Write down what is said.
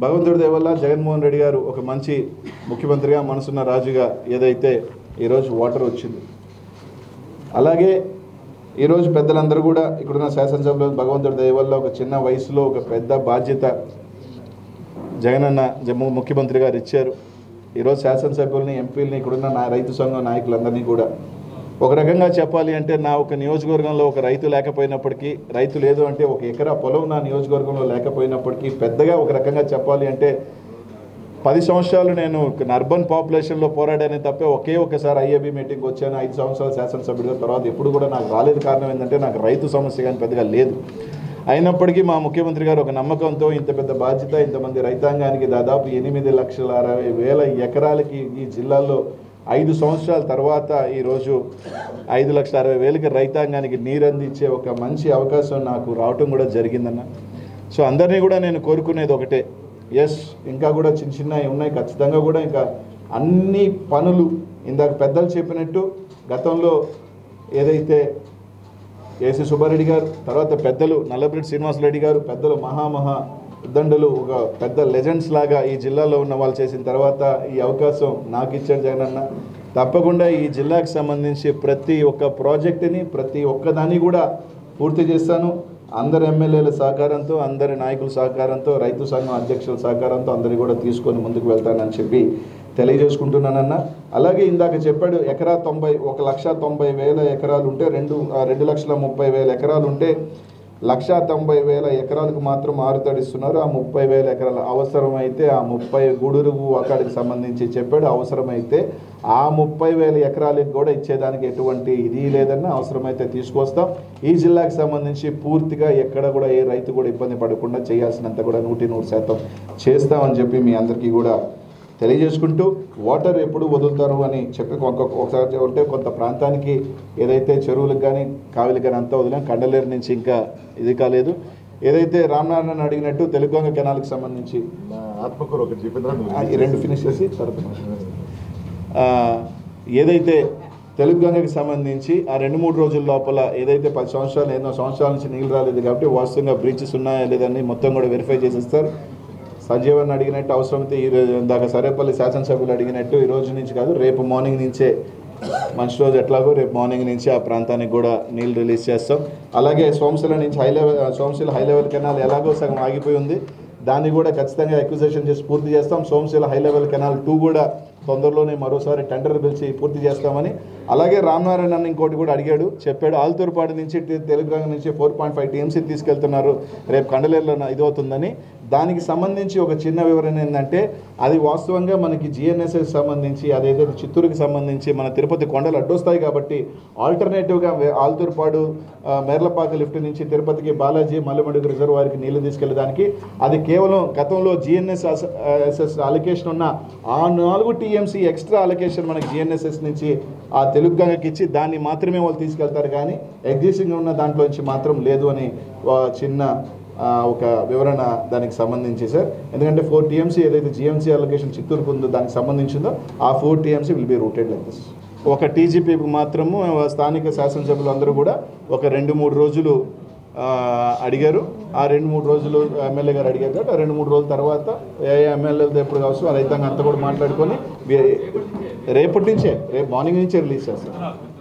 భగవంతుడి దయ వల్ల జగన్మోహన్ రెడ్డి గారు ఒక మంచి ముఖ్యమంత్రిగా మనసున్న రాజుగా ఏదైతే ఈరోజు వాటర్ వచ్చింది అలాగే ఈరోజు పెద్దలందరూ కూడా ఇక్కడున్న శాసనసభలో భగవంతుడి దయ వల్ల ఒక చిన్న వయసులో ఒక పెద్ద బాధ్యత జగనన్న జమ్మూ ముఖ్యమంత్రి గారు ఇచ్చారు ఈరోజు శాసనసభ్యుల్ని ఎంపీలని ఇక్కడున్న నా రైతు సంఘం నాయకులందరినీ కూడా ఒక రకంగా చెప్పాలి అంటే నా ఒక నియోజకవర్గంలో ఒక రైతు లేకపోయినప్పటికీ రైతు లేదు అంటే ఒక ఎకరా పొలం నా నియోజకవర్గంలో లేకపోయినప్పటికీ పెద్దగా ఒక రకంగా చెప్పాలి అంటే పది సంవత్సరాలు నేను అర్బన్ పాపులేషన్లో పోరాడానే తప్పే ఒకే ఒకసారి ఐఏబీ మీటింగ్ వచ్చాను ఐదు సంవత్సరాలు శాసనసభ్యుడిగా తర్వాత ఎప్పుడు కూడా నాకు రాలేదు కారణం ఏంటంటే నాకు రైతు సమస్య కానీ పెద్దగా లేదు అయినప్పటికీ మా ముఖ్యమంత్రి గారు ఒక నమ్మకంతో ఇంత పెద్ద బాధ్యత ఇంతమంది రైతాంగానికి దాదాపు ఎనిమిది లక్షల అరవై వేల ఎకరాలకి ఈ జిల్లాలో ఐదు సంవత్సరాల తర్వాత ఈరోజు ఐదు లక్షల అరవై వేలకి రైతాంగానికి నీరు అందించే ఒక మంచి అవకాశం నాకు రావటం కూడా జరిగిందన్న సో అందరినీ కూడా నేను కోరుకునేది ఒకటే ఎస్ ఇంకా కూడా చిన్న చిన్నవి ఉన్నాయి ఖచ్చితంగా కూడా ఇంకా అన్ని పనులు ఇందాక పెద్దలు చెప్పినట్టు గతంలో ఏదైతే ఏసీ సుబ్బారెడ్డి గారు తర్వాత పెద్దలు నల్లబరెడ్డి శ్రీనివాసరెడ్డి గారు పెద్దలు మహామహా ఉద్దండులు ఒక పెద్ద లెజెండ్స్ లాగా ఈ జిల్లాలో ఉన్న వాళ్ళు చేసిన తర్వాత ఈ అవకాశం నాకు ఇచ్చాడు జగనన్న తప్పకుండా ఈ జిల్లాకు సంబంధించి ప్రతి ఒక్క ప్రాజెక్టుని ప్రతి ఒక్కదాన్ని కూడా పూర్తి చేస్తాను అందరు ఎమ్మెల్యేల సహకారంతో అందరి నాయకుల సహకారంతో రైతు సంఘం అధ్యక్షుల సహకారంతో అందరినీ కూడా తీసుకొని ముందుకు వెళ్తానని చెప్పి తెలియజేసుకుంటున్నానన్న అలాగే ఇందాక చెప్పాడు ఎకరా తొంభై ఒక లక్ష తొంభై వేల ఎకరాలు ఉంటే రెండు ఆ, రెండు లక్షల ముప్పై వేల ఎకరాలు ఉంటే లక్ష తొంభై వేల ఎకరాలకు మాత్రం ఆరుతడిస్తున్నారు ఆ ముప్పై వేల ఎకరాల అవసరమైతే ఆ ముప్పై గూడూరు అక్కడికి సంబంధించి చెప్పాడు అవసరమైతే ఆ ముప్పై వేల ఎకరాలకు కూడా ఇచ్చేదానికి ఎటువంటి ఇది లేదన్నా అవసరమైతే తీసుకొస్తాం ఈ జిల్లాకు సంబంధించి పూర్తిగా ఎక్కడ కూడా ఏ రైతు కూడా ఇబ్బంది పడకుండా చేయాల్సినంత కూడా నూటి నూరు శాతం చేస్తామని చెప్పి మీ అందరికీ కూడా తెలియజేసుకుంటూ వాటర్ ఎప్పుడు వదులుతారు అని చెప్పి ఒక- ఒకసారి ఉంటే కొంత ప్రాంతానికి ఏదైతే చెరువులకు కానీ కావిలకు కానీ అంతా వదిలాం కండలేరు నుంచి ఇంకా ఇది కాలేదు ఏదైతే రామనారాయణ అడిగినట్టు తెలుగొంగ కెనాల్కి సంబంధించి నా ఆత్మకూరు ఒకటి చూపించడం ఆ, ఈ రెండు ఫినిష్ చేసి తర్వాత ఆ, ఏదైతే తెలుగు గంగకి సంబంధించి ఆ రెండు మూడు రోజుల లోపల ఏదైతే పది సంవత్సరాలు ఎన్నో సంవత్సరాల నుంచి నీళ్ళు రాలేదు కాబట్టి వాస్తవంగా బ్రీచెస్ ఉన్నాయా లేదని మొత్తం కూడా వెరిఫై చేసేస్తారు సంజీవన్ అడిగినట్టు అవసరమైతే ఈ రోజు ఇందాక సరేపల్లి శాసనసభ్యులు అడిగినట్టు ఈ రోజు నుంచి కాదు రేపు మార్నింగ్ నుంచే మంచి రోజు ఎట్లాగో రేపు మార్నింగ్ నుంచి ఆ ప్రాంతానికి కూడా నీళ్ళు రిలీజ్ చేస్తాం అలాగే సోమశిల నుంచి high level Somasila high level canal ఎలాగో సగం ఆగిపోయి ఉంది దాన్ని కూడా ఖచ్చితంగా అక్విజిషన్ చేసి పూర్తి చేస్తాం Somasila high level canal two కూడా తొందరలోనే మరోసారి టెండర్ పిలిచి పూర్తి చేస్తామని అలాగే రామనారాయణ అన్న ఇంకోటి కూడా అడిగాడు చెప్పాడు ఆల్తూరుపాడు నుంచి టి- తెలంగాణ నుంచి ఫోర్ పాయింట్ ఫైవ్ టీఎంసీ తీసుకెళ్తున్నారు రేపు కండలేరులో ఇది అవుతుందని దానికి సంబంధించి ఒక చిన్న వివరణ ఏంటంటే అది వాస్తవంగా మనకి జిఎన్ఎస్ఎస్ సంబంధించి అదైతే చిత్తూరుకి సంబంధించి మన తిరుపతి కొండలు అడ్డొస్తాయి కాబట్టి ఆల్టర్నేటివ్గా వే- ఆల్తూరుపాడు ఆ, మేర్లపాక లిఫ్ట్ నుంచి తిరుపతికి బాలాజీ మల్లమడుగు రిజర్వాయర్కి నీళ్లు తీసుకెళ్ళడానికి అది కేవలం గతంలో జిఎన్ఎస్ ఎస్ఎస్ అలొకేషన్ ఉన్న ఆ నాలుగు టీఎంసీ ఎక్స్ట్రా అలొకేషన్ మనకి జిఎన్ఎస్ఎస్ నుంచి ఆ తెలుగు గంగకి ఇచ్చి దాన్ని మాత్రమే వాళ్ళు తీసుకెళ్తారు కానీ ఎగ్జిస్టింగ్ ఉన్న దాంట్లోంచి మాత్రం లేదు అని ఆ, చిన్న ఆ, ఒక వివరణ దానికి సంబంధించి సార్ ఎందుకంటే ఫోర్ టీఎంసీ ఏదైతే జిఎంసీ అలొకేషన్ చిత్తూరుకు ఉందో దానికి సంబంధించిందో ఆ four TMC will be routed like this ఒక టీజీపీకి మాత్రము స్థానిక శాసనసభ్యులు అందరూ కూడా ఒక రెండు మూడు రోజులు ఆ, అడిగారు ఆ రెండు మూడు రోజులు ఎమ్మెల్యే గారు అడిగారు కాబట్టి ఆ రెండు మూడు రోజుల తర్వాత ఏ ఎమ్మెల్యేలతో ఎప్పుడు కావచ్చు ఆ రైతాంగం అంతా కూడా మాట్లాడుకొని వే- రేపటి నుంచే రేపు మార్నింగ్ నుంచే రిలీజ్ చేస్తారు